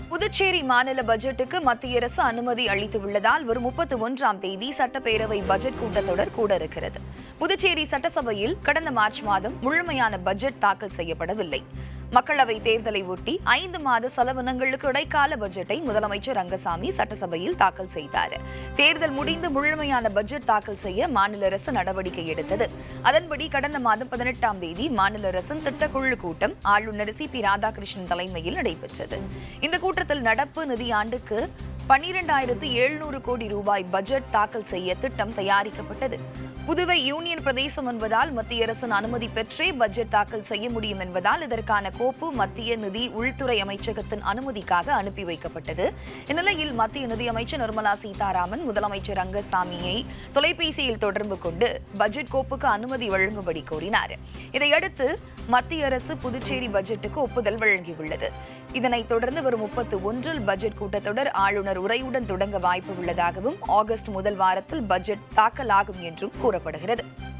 புதுச்சேரி மாநில பட்ஜெட்டுக்கு மத்திய அரசு அனுமதி அளித்துள்ளதால் வரும் முப்பத்தி ஒன்றாம் தேதி சட்டப்பேரவை பட்ஜெட் கூட்டத்தொடர் கூட இருக்கிறது புதுச்சேரி சட்டசபையில் கடந்த மார்ச் மாதம் முழுமையான பட்ஜெட் தாக்கல் செய்யப்படவில்லை மக்களவை தேர்தலை ஒட்டி ஐந்து மாத செலவினங்களுக்கு இடைக்கால பட்ஜெட்டை முதலமைச்சர் ரங்கசாமி சட்டசபையில் தாக்கல் செய்தார் தேர்தல் முடிந்து முழுமையான பட்ஜெட் தாக்கல் செய்ய மாநில அரசு நடவடிக்கை எடுத்தது அதன்படி கடந்த மாதம் பதினெட்டாம் தேதி மாநில அரசின் திட்டக்குழு கூட்டம் ஆளுநர் சி பி ராதாகிருஷ்ணன் தலைமையில் நடைபெற்றது இந்த கூட்டத்தில் நடப்பு நிதியாண்டுக்கு பன்னிரண்டாயிரத்து எழுநூறு கோடி ரூபாய் பட்ஜெட் தாக்கல் செய்ய திட்டம் தயாரிக்கப்பட்டது புதுவை யூனியன் பிரதேசம் என்பதால் மத்திய அரசின் அனுமதி பெற்றே பட்ஜெட் தாக்கல் செய்ய முடியும் என்பதால் இதற்கான கோப்பு மத்திய நிதி உள்துறை அமைச்சகத்தின் அனுமதிக்காக அனுப்பி வைக்கப்பட்டது இந்நிலையில் மத்திய நிதியமைச்சர் நிர்மலா சீதாராமன் முதலமைச்சர் ரங்கசாமியை தொலைபேசியில் தொடர்பு கொண்டு பட்ஜெட் கோப்புக்கு அனுமதி வழங்கும்படி கோரினார் இதையடுத்து மத்திய அரசு புதுச்சேரி பட்ஜெட்டுக்கு ஒப்புதல் வழங்கியுள்ளது இதனைத் தொடர்ந்து வரும் முப்பத்து ஒன்றில் பட்ஜெட் கூட்டத்தொடர் ஆளுநர் உரையுடன் தொடங்க வாய்ப்பு உள்ளதாகவும் ஆகஸ்ட் முதல் வாரத்தில் பட்ஜெட் தாக்கலாகும் என்றும் கூறப்படுகிறது